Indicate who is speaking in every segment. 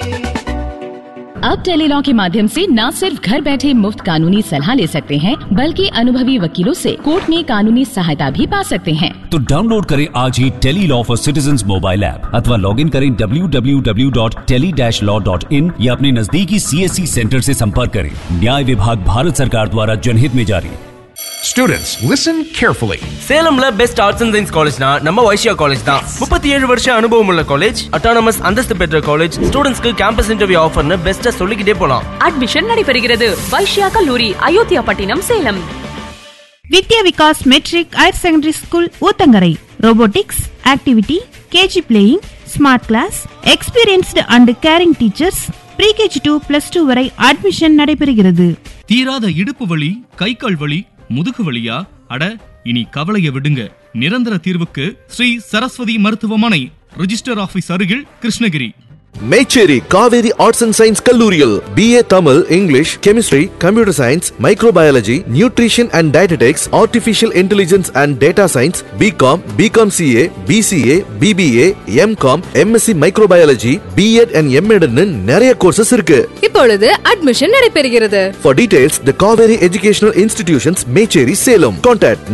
Speaker 1: अब टेलीलॉ के माध्यम से न सिर्फ घर बैठे मुफ्त कानूनी सलाह ले सकते हैं बल्कि अनुभवी वकीलों से कोर्ट में कानूनी सहायता भी पा सकते हैं
Speaker 2: तो डाउनलोड करें आज ही tele law for citizen mobile app अथवा लॉग इन करें www.tele-law.in या अपने नजदीकी सीएससी सेंटर से संपर्क करें न्याय विभाग भारत सरकार द्वारा जनहित में जारी
Speaker 3: Students, listen carefully.
Speaker 4: சேலம்ல பெஸ்ட் ஆர்ட்ஸ் அண்ட் சயின்ஸ் காலேஜ்னா நம்ம வைஷ்யா காலேஜ் தான் முப்பத்தி ஏழு வருஷம் அனுபவம் உள்ள காலேஜ் அட்டானமஸ் அந்தஸ்து பெற்ற காலேஜ் ஸ்டூடெண்ட்ஸ்க்கு கேம்பஸ் இன்டர்வியூ ஆஃபர்னு பெஸ்ட்டா சொல்லிக்கிட்டே போலாம்
Speaker 5: அட்மிஷன் நடைபெறுகிறது வைஷ்யா கல்லூரி Ayodhya Pattinam Salem
Speaker 6: Vidya Vikas matric higher secondary school Uthangarai robotics activity KG playing smart class experienced and caring teachers pre KG to plus two வரை அட்மிஷன் நடைபெறுகிறது
Speaker 7: தீராத இடுப்பு வலி கை கால் வலி முதுகு வலியா அட இனி கவலைய விடுங்க நிரந்தர தீர்வுக்கு ஸ்ரீ சரஸ்வதி மருத்துவமனை ரிஜிஸ்டர் ஆபீஸ் அருகில் Krishnagiri
Speaker 8: Mecheri Kaveri arts and science கல்லூரியில் BA Tamil English chemistry computer science microbiology nutrition and dietetics artificial intelligence and data science BCom BCom CA BCA BBA MCom MSc microbiology BEd and எம்எட்னு நிறைய கோர்சஸ் இருக்கு
Speaker 9: இப்பொழுது அட்மிஷன் நடைபெறுகிறது
Speaker 8: For details, the Kaveri Educational Institutions, Mecheri, Salem. Contact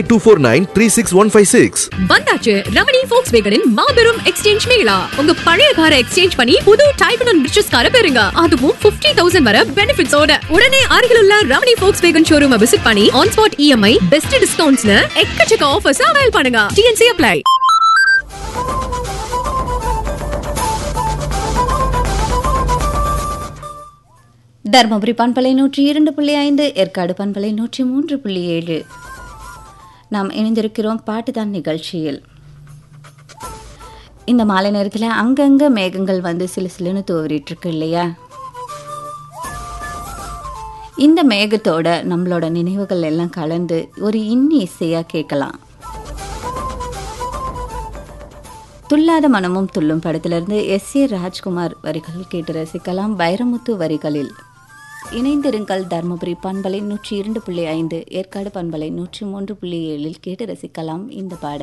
Speaker 8: 95249
Speaker 9: வந்தாச்சு ரமணி ஃபோக்ஸ் வேகனின் மாபெரும் exchange Mela உங்க பழைய காரை எக்ஸ்சேஞ்ச் பண்ணி புது டைப் அண்ட் ரிச்சஸ் காரை பெறுங்க அதுவும் 50000 தௌசண்ட் வர பெனிஃபிட்ஸோட உடனே அருகில் உள்ள Ramani Volkswagen showroom visit பண்ணி ஆன் ஸ்பாட் இஎம்ஐ பெஸ்ட் டிஸ்கவுண்ட்ஸ்னு எக்கச்சக்க ஆஃபர்ஸ் அவைல் பண்ணுங்க டிஎன்சி அப்ளை
Speaker 10: தருமபுரி பண்பலை நூற்றி இரண்டு புள்ளி ஐந்து ஏற்காடு பண்பலை நூற்றி மூன்று புள்ளி ஏழு நாம் இணைந்திருக்கிறோம் பாட்டுதான் நிகழ்ச்சியில் இந்த மாலை நேரத்தில் அங்கங்கே மேகங்கள் வந்து சிலு சிலுன்னு தோவிட்டு இருக்கு இல்லையா இந்த மேகத்தோட நம்மளோட நினைவுகள் எல்லாம் கலந்து ஒரு இன்னி இசையாக கேட்கலாம் துல்லாத மனமும் துள்ளும் படத்திலிருந்து எஸ் ஏ ராஜ்குமார் வரிகள் கேட்டு ரசிக்கலாம் வைரமுத்து வரிகளில் இணைந்திருங்கள் தர்மபுரி பண்பலை நூற்றி இரண்டு புள்ளி ஐந்து ஏற்காடு பண்பலை நூற்றி மூன்று புள்ளி ஏழில் கேட்டு ரசிக்கலாம் இந்த பாடல்